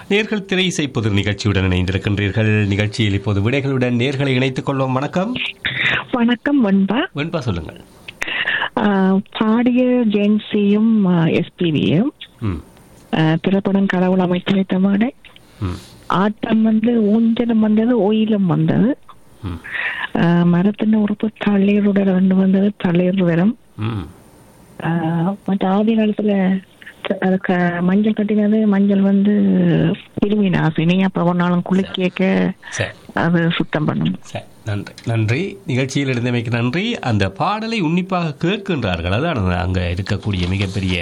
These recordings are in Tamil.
நேர்கள் திரை இசை புதிர் நிகழ்ச்சியுடன் இணைந்திருக்கின்றீர்கள் நிகழ்ச்சியில் இப்போது விடைகளுடன் நேர்களை இணைத்துக் கொள்வோம் வணக்கம் வணக்கம் வெண்பா வெண்பா சொல்லுங்கள் ஆஹ் பாடிய ஜென்சியும் எஸ்பிவியும் ம் திரைப்படம் கடவுள் அமைத்து வைத்த மாடை ம் ஆட்டம் வந்து ஊஞ்சலும் வந்தது ஒயிலும் வந்தது ம் ஆஹ் மரத்தின் உறுப்பு தளிருடல் ரெண்டு வந்தது தளிர் வரம் ம் ஆஹ் மற்ற ஆதி காலத்துல அதுக்கு மஞ்சள் கட்டினது மஞ்சள் வந்து கிருமி நாசினி அப்ப ஒரு நாளும் குளிக்க சரி அது சுத்தம் பண்ணும் சரி நன்றி நன்றி நிகழ்ச்சியில் இருந்தமைக்கு நன்றி அந்த பாடலை உன்னிப்பாக கேட்கின்றார்கள் அதான் அங்கே இருக்கக்கூடிய மிகப்பெரிய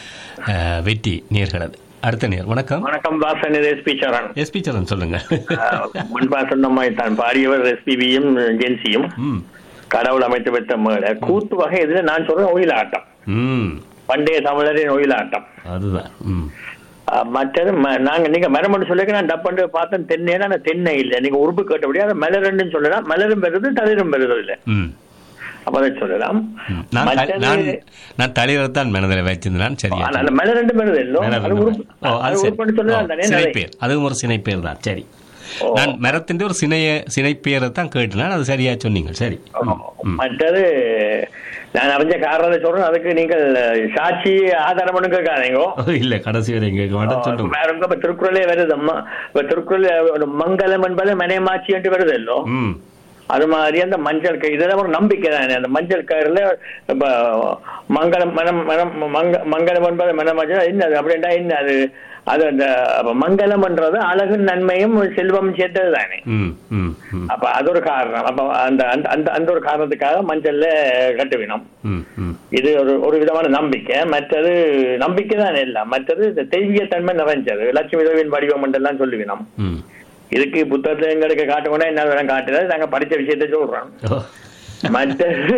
அஹ், வெற்றி நேர்களது அடுத்த நேர் வணக்கம் வணக்கம் வாசன் இது எஸ்பி சரண் எஸ்பி சரண் சொல்லுங்க ஆஹ் முன்பா சொன்ன மாதிரி தான் பாடியவர் எஸ்பிபியும் ஜென்சியும் ம் கடவுள் அமைத்து வைத்த மேடை கூத்து வகை இதுல நான் சொல்றேன் ஒயிலாட்டம் ம் பண்டைய தமிழரின் ஒயிலாட்டம் அதுதான் ம் ஆஹ் மற்றது ம- நாங்க நீங்க மரமண்டு சொல்லிக்க நான் டப்பண்டு பார்த்தேன் தென்னைனா நான் தென்னை இல்லை நீங்க உறுப்பு கேட்டபடியா அதை மலரண்டுன்னு சொல்லலாம் மலரும் பெறுது தளிரும் பெறுது இல்லை ம் அப்ப அதை சொல்லலாம் ம். நான் த- மற்றது- நான் நான் தலைவர் தான் மனதில் வச்சிருந்தேன் சரியா ஆனா, அந்த மலரண்டு பெறுது இல்லை மேல அது வந்து- உறுப்பு ஓ, அது அது சரி. உறுப்புன்னு சொல்லலாம் ஓ, தானே சினைப்பேர் அதுவும் ஒரு சினைப்பேர் தான் சரி ஓ. நான் மரத்தின் ஒரு சினைய சினைப்பேரை தான் கேட்டேன் அது சரியா சொன்னீங்க சரி ம், ம். மற்றது நான் அறிஞ்ச காரணத்தை சொல்றேன் அதுக்கு நீங்கள் சாட்சி ஆதாரம் ஒன்றும் கேட்காதீங்க ஓ, இல்ல கடைசி வரை கேட்க மாட்டேன் சொல்லுங்க வேற எங்க இப்ப திருக்குறளே வருது அம்மா இப்ப திருக்குறள் ஒரு மங்களம் என்பது மனைமாட்சி என்று வருது இல்லோ ம் அது மாதிரி அந்த மஞ்சள் கயிறு இதெல்லாம் ஒரு நம்பிக்கை தானே அந்த மஞ்சள் கயிறுல இப்ப மங்களம் மனம் மனம் மங்க மங்களம் என்பது மனமாட்சி என்ன அது அப்படின்டா என்ன அது அது அந்த அப்ப மங்களம்ன்றது அழகு நன்மையும் செல்வம் சேர்த்தது தானே ம் ம் ம் அப்ப அது ஒரு காரணம் அப்ப அந்த அந்த அந்த அந்த ஒரு காரணத்துக்காக மஞ்சள்ல கட்டுவினோம் ம் ம் இது ஒரு ஒரு விதமான நம்பிக்கை மற்றது நம்பிக்கை தான் எல்லாம் மற்றது இந்த தெய்வீக தன்மை நிறைஞ்சது லட்சுமி தேவியின் வடிவம் என்றெல்லாம் சொல்லுவினோம் ம் இதுக்கு புத்தகத்துல எங்களுக்கு காட்டுவோம்னா என்ன வேணும் காட்டுறது நாங்க படிச்ச விஷயத்த சொல்றோம் ஓ மற்றது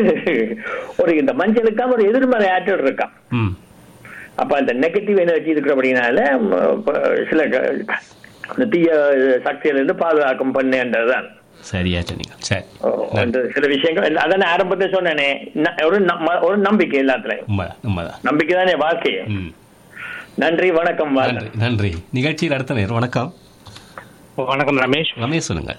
ஒரு இந்த மஞ்சளுக்காக ஒரு எதிர்மறை ஆற்றல் இருக்கான் ம் அப்ப அந்த நெகட்டிவ் எனர்ஜி இருக்கிறபடினால ம், இப்ப சில க- இந்த தீய சக்தியில இருந்து பாதுகாக்கும் பண்ணுன்றதுதான் சரியா சொன்னீங்க சரி ஓ, அந்த சில விஷயங்கள் இல்ல, அதான் நான் ஆரம்பத்தை சொன்னேனே ந- ஒரு நம்- ஒரு நம்பிக்கை எல்லாத்துலயும் உண்மைதான் உண்மைதான் நம்பிக்கை தானே வாழ்க்கை ம் நன்றி வணக்கம் வாழ்க. நன்றி நன்றி நிகழ்ச்சியில் அடுத்த நேர் வணக்கம் வணக்கம் ரமேஷ் ரமேஷ் சொல்லுங்கள்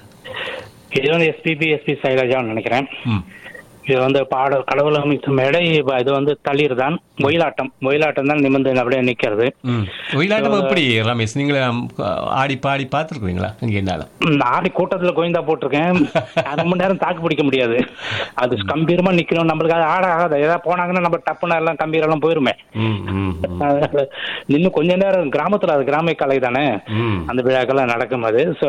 இது வந்து எஸ்பிபி எஸ்பி சைலஜான்னு நினைக்கிறேன் ம் இது வந்து பாட கடவுள் அமைத்த மேடை இப்ப இது வந்து தளிர் தான் ஒயிலாட்டம் ஒயிலாட்டம் தான் நிமிர்ந்து அப்படியே நிக்கிறது ம் ஒயிலாட்டம் எப்படி ரமேஷ் நீங்களே ஆடி பாடி பார்த்துருக்குறீங்களா இங்கே என்னாலும் ம், ஆடி கூட்டத்துல கோயந்தா போட்டிருக்கேன் அரை மணி நேரம் தாக்கு பிடிக்க முடியாது அது கம்பீரமா நிக்கணும் நம்மளுக்கு அது ஆட ஆகாது ஏதாவது போனாங்கன்னா நம்ம டப்புன்னு எல்லாம் கம்பீரம் எல்லாம் போயிருமே ம் ம் ம். அதனால இன்னும் கொஞ்ச நேரம் கிராமத்துல அது கிராமிய கலை தானே ம் அந்த விழாக்கெல்லாம் நடக்கும் அது ஸோ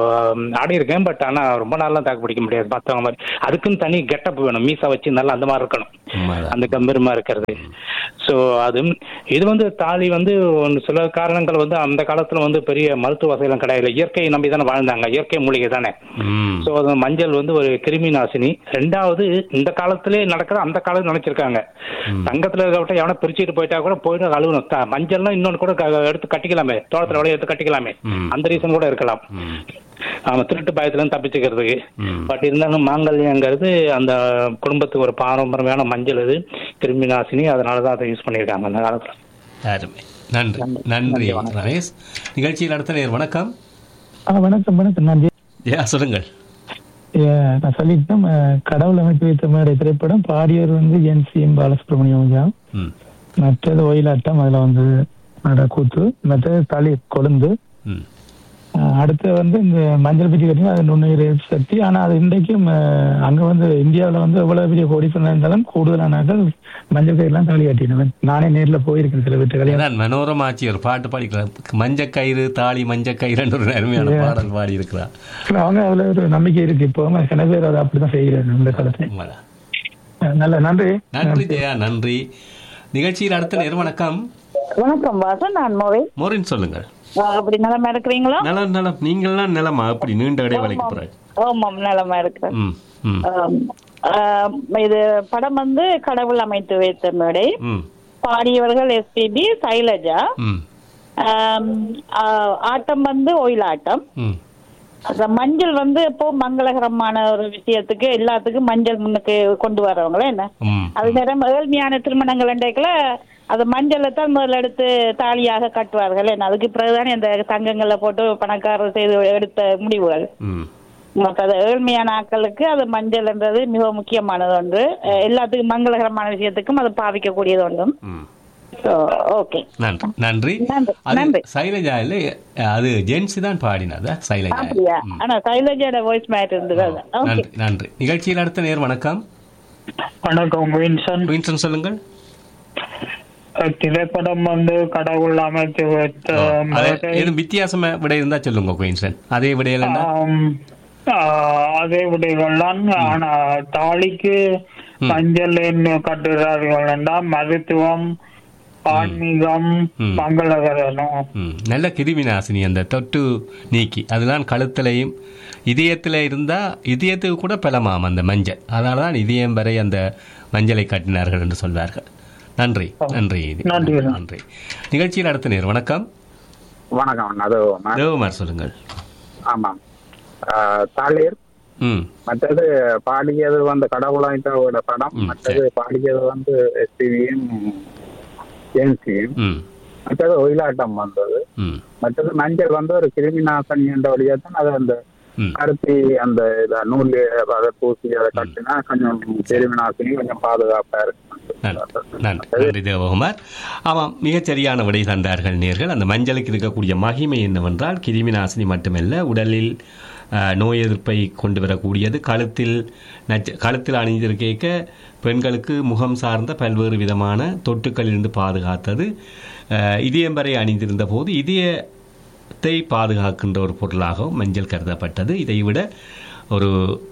ஆடி இருக்கேன் பட் ஆனா ரொம்ப நாள்லாம் தாக்கு பிடிக்க முடியாது மற்றவங்க மாதிரி அதுக்குன்னு தனி கெட்டப் வேணும் மீசா வச்சு நல்லா அந்த மாதிரி இருக்கணும் உண்மைதான். அந்த கம்பீரமா இருக்கிறது ஸோ அது இது வந்து தாலி வந்து ஒன்று சில காரணங்கள் வந்து அந்த காலத்துல வந்து பெரிய மருத்துவ வசதியெல்லாம் கிடையாது இயற்கையை நம்பி தானே வாழ்ந்தாங்க இயற்கை மூலிகை தானே ம் ஸோ அது மஞ்சள் வந்து ஒரு கிருமி நாசினி ரெண்டாவது இந்த காலத்திலே நடக்கிற அந்த காலத்துல நினைச்சிருக்காங்க தங்கத்துல இருக்கப்பட்ட எவனா பிரிச்சுட்டு போயிட்டா கூட போயிட்டு அழுகணும் த- மஞ்சள்லாம் இன்னொன்று கூட க- எடுத்து கட்டிக்கலாமே தோட்டத்துல விளைய எடுத்து கட்டிக்கலாமே ம். அந்த ரீசன் கூட இருக்கலாம் ம் ஆமா திருட்டு பயத்துல இருந்து தப்பிச்சுக்கிறதுக்கு ம். பட் இருந்தாலும் மாங்கல்யங்கிறது அந்த குடும்பத்துக்கு ஒரு பாரம்பரியமான மஞ்சள் இது கிருமி நாசினி அதனாலதான் அதை யூஸ் பண்ணியிருக்காங்க அந்த காலத்துல அருமை நன்றி நன்றி ரமேஷ் நிகழ்ச்சியில் அடுத்த நேர் வணக்கம் ஆ வணக்கம் வணக்கம் நான் ஜெய- ஏ சொல்லுங்கள் ஏ, நான் சொல்லிட்டேன் அஹ், கடவுள் அமைத்து வைத்த மாதிரி திரைப்படம் பாடியவர் வந்து என் சி எம் பாலசுப்ரமணியம் தான் ம் மற்றது ஒயிலாட்டம் அதுல வந்து நட கூத்து மற்றது தளி கொழுந்து ம் அஹ், அடுத்து வந்து இந்த மஞ்சள் பற்றி கட்டினா அது நுண்ணுயிர் சக்தி ஆனா அது இன்றைக்கும் அஹ், அங்க வந்து இந்தியாவுல வந்து எவ்வளவு பெரிய கோடீஸ்வரன் இருந்தாலும் கூடுதலானாக்கள் மஞ்சள் கயிறுலாம் தாலி கட்டினவன் நானே நேர்ல போயிருக்கேன் சில வீட்டு கல்யாணம் அதான் மனோரமாச்சி ஒரு பாட்டு பாடிக்கிறார் மஞ்சக்கயிறு தாலி மஞ்சக்கயிறுன்னு ஒரு அருமையான பாடல் பாடி இருக்கிறார் அவங்க அதுல ஒரு நம்பிக்கை இருக்கு இப்போ சில பேர் அதை அப்படிதான் செய்கிறாங்க இந்த காலத்துல உண்மைதான். அஹ், நல்ல நன்றி நன்றி ஜெயா நன்றி நிகழ்ச்சியில் அடுத்த நேர் வணக்கம் வணக்கம் வாசன் நான் மோவே மோரின் சொல்லுங்கள் அப்படி நலமா இருக்கிறீங்களா நலம் நலம் நீங்கள்லாம் நலமா அப்படி நீண்ட இடைவெளிக்கு பிறகு ஆமாம் நலமா இருக்கிறேன் ம் ம் ஆம். ஆம், இது படம் வந்து கடவுள் அமைத்து வைத்த மேடை ம் பாடியவர்கள் எஸ்பிபி சைலஜா ம் ஆம், ஆ, ஆட்டம் வந்து ஒயிலாட்டம் ம் அந்த மஞ்சள் வந்து இப்போ மங்களகரமான ஒரு விஷயத்துக்கு எல்லாத்துக்கும் மஞ்சள் முன்னுக்கு கொண்டு வரவங்களே என்ன ம் அது நேரம் ஏழ்மையான திருமணங்கள் இன்றைக்குல அது மஞ்சளை தான் முதல்ல எடுத்து தாலியாக கட்டுவார்கள் என்ன அதுக்கு பிறகுதானே அந்த தங்கங்களை போட்டு பணக்காரர் செய்து எடுத்த முடிவுகள் ம் மற்றது ஏழ்மையான ஆட்களுக்கு அது மஞ்சள்ன்றது மிக முக்கியமானது ஒன்று அஹ் எல்லாத்துக்கும் மங்களகரமான விஷயத்துக்கும் அது பாவிக்கக்கூடியது ஒன்றும் ம் ஓகே நன்றி நன்றி நன்றி, அது நன்றி. சைலஜா இல்ல அது ஜென்ஸ் தான் பாடினதா சைலஜா அப்படியா ம். ஆனா சைலஜோட வாய்ஸ் மேட் இருந்தது ஓகே நன்றி நன்றி நிகழ்ச்சியில் அடுத்த நேர் வணக்கம் வணக்கம் வின்சன் வின்சன் சொல்லுங்கள் திரைப்படம் வந்து கடவுள் அமைத்து வைத்த ஓ, அது மேடை. எதுவும் வித்தியாசமா விடை இருந்தா சொல்லுங்க குயின்சன் அதே விடையிலன்னா ஆம், ஆ, அதே விடைகள்தான் ஆனா தாலிக்கு மஞ்சள் என்ன கட்டுகிறார்கள் என்றால் மருத்துவம் ஆன்மீகம் ம். மங்களகரனும் ம், நல்ல கிருமி நாசினி அந்த தொட்டு நீக்கி அதுதான் கழுத்துலையும் இதயத்தில் இருந்தால் இதயத்துக்கு கூட பலமாம் அந்த மஞ்சள் அதனால தான் இதயம் வரை அந்த மஞ்சளை கட்டினார்கள் என்று சொல்வார்கள் நன்றி நன்றி நன்றி. நன்றி நிகழ்ச்சியில் அடுத்த நேர் வணக்கம் வணக்கம் அது தேவமார் சொல்லுங்கள் ஆமாம் ஆஹ் தாளிர் ம் மற்றது பாடியது வந்து கடவுளாயிட்டோட படம் ம், மற்றது பாடியது வந்து எஸ்பிவியும் ஜேம்சியும் ம் மற்றது ஒயிலாட்டம் வந்தது ம் மற்றது மஞ்சள் வந்து ஒரு கிருமி நாசனி என்ற வழியா தான் அது அந்த ம் கருத்தி அந்த இத நூல் அதை பூசி அதை கட்டினா கொஞ்சம் கிருமி நாசினி கொஞ்சம் பாதுகாப்பா இருக்கும் நன்றி நன்றி நன்றி தேவகுமார் ஆமாம் மிகச்சரியான விடை தந்தார்கள் நேர்கள் அந்த மஞ்சளுக்கு இருக்கக்கூடிய மகிமை என்னவென்றால் கிருமி நாசினி மட்டுமல்ல உடலில் அஹ், நோய் எதிர்ப்பை கொண்டு வரக்கூடியது கழுத்தில் நச்ச கழுத்தில் அணிந்திருக்க பெண்களுக்கு முகம் சார்ந்த பல்வேறு விதமான தொட்டுக்களிலிருந்து பாதுகாத்தது அஹ், இதயம் வரை அணிந்திருந்த போது இதயத்தை பாதுகாக்கின்ற ஒரு பொருளாகவும் மஞ்சள் கருதப்பட்டது இதைவிட ஒரு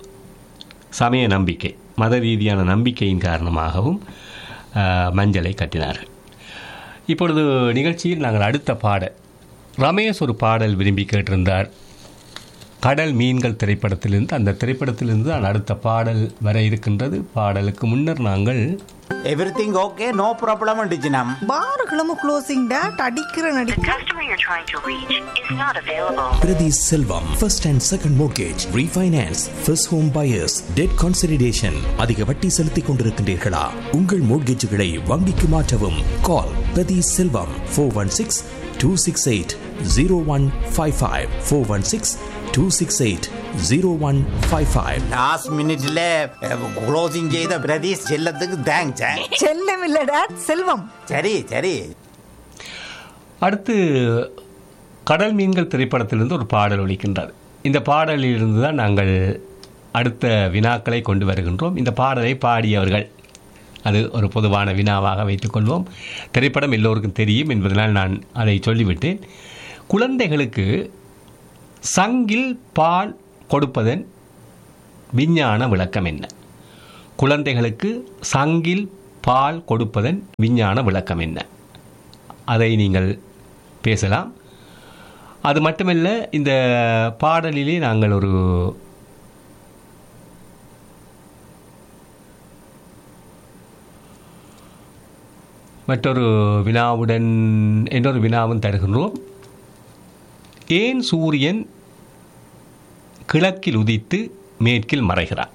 சமய நம்பிக்கை மத ரீதியான நம்பிக்கையின் காரணமாகவும் ஆஹ், மஞ்சளை கட்டினார்கள் இப்பொழுது நிகழ்ச்சியில் நாங்கள் அடுத்த பாடல் ரமேஷ் ஒரு பாடல் விரும்பி கேட்டிருந்தார் கடல் மீன்கள் திரைப்படத்திலிருந்து அந்த திரைப்படத்திலிருந்து தான் அடுத்த பாடல் வர இருக்கின்றது பாடலுக்கு முன்னர் நாங்கள் எவ்ரிதிங் ஓகே நோ ப்ராப்ளம் டிஜினம் பாருகளும் க்ளோசிங் டேட் அடிக்கிற நடி customer you're trying to reach is not available. Pradhi Selvam, first and second mortgage, refinance, first home buyers, debt consolidation. அதிக வட்டி செலுத்திக் கொண்டிருக்கின்றீர்களா உங்கள் மோட்கேஜுகளை வங்கிக்கு மாற்றவும் கால் பிரதி செல்வம் four one six two six eight zero one five five four one six two six eight zero one five five last மினிட்ல க்ளோசிங் செய்த பிரதீஷ் செல்லத்துக்கு தேங்க்ஸ் செல்லம் இல்ல டேட் செல்வம் சரி சரி அடுத்து கடல் மீன்கள் திரைப்படத்திலிருந்து ஒரு பாடல் ஒலிக்கின்றது இந்த பாடலிலிருந்து தான் நாங்கள் அடுத்த வினாக்களை கொண்டு வருகின்றோம் இந்த பாடலை பாடியவர்கள் அது ஒரு பொதுவான வினாவாக வைத்துக்கொள்வோம் திரைப்படம் எல்லோருக்கும் தெரியும் என்பதனால் நான் அதை சொல்லிவிட்டேன் குழந்தைகளுக்கு சங்கில் பால் கொடுப்பதன் விஞ்ஞான விளக்கம் என்ன குழந்தைகளுக்கு சங்கில் பால் கொடுப்பதன் விஞ்ஞான விளக்கம் என்ன அதை நீங்கள் பேசலாம் அது மட்டுமல்ல இந்த பாடலிலே நாங்கள் ஒரு மற்றொரு வினாவுடன் இன்னொரு வினாவும் தருகின்றோம் ஏன் சூரியன் கிழக்கில் உதித்து மேற்கில் மறைகிறார்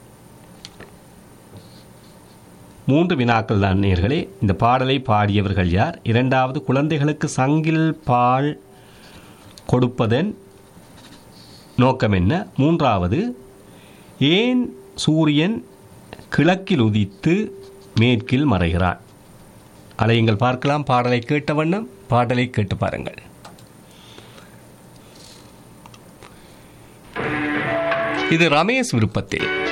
மூன்று வினாக்கள் தான் நேர்களே இந்த பாடலை பாடியவர்கள் யார் இரண்டாவது குழந்தைகளுக்கு சங்கில் பால் கொடுப்பதன் நோக்கம் என்ன மூன்றாவது ஏன் சூரியன் கிழக்கில் உதித்து மேற்கில் மறைகிறான் அலையுங்கள் பார்க்கலாம் பாடலை கேட்ட வண்ணம் பாடலை கேட்டு பாருங்கள் இது ரமேஷ் விருப்பத்தில்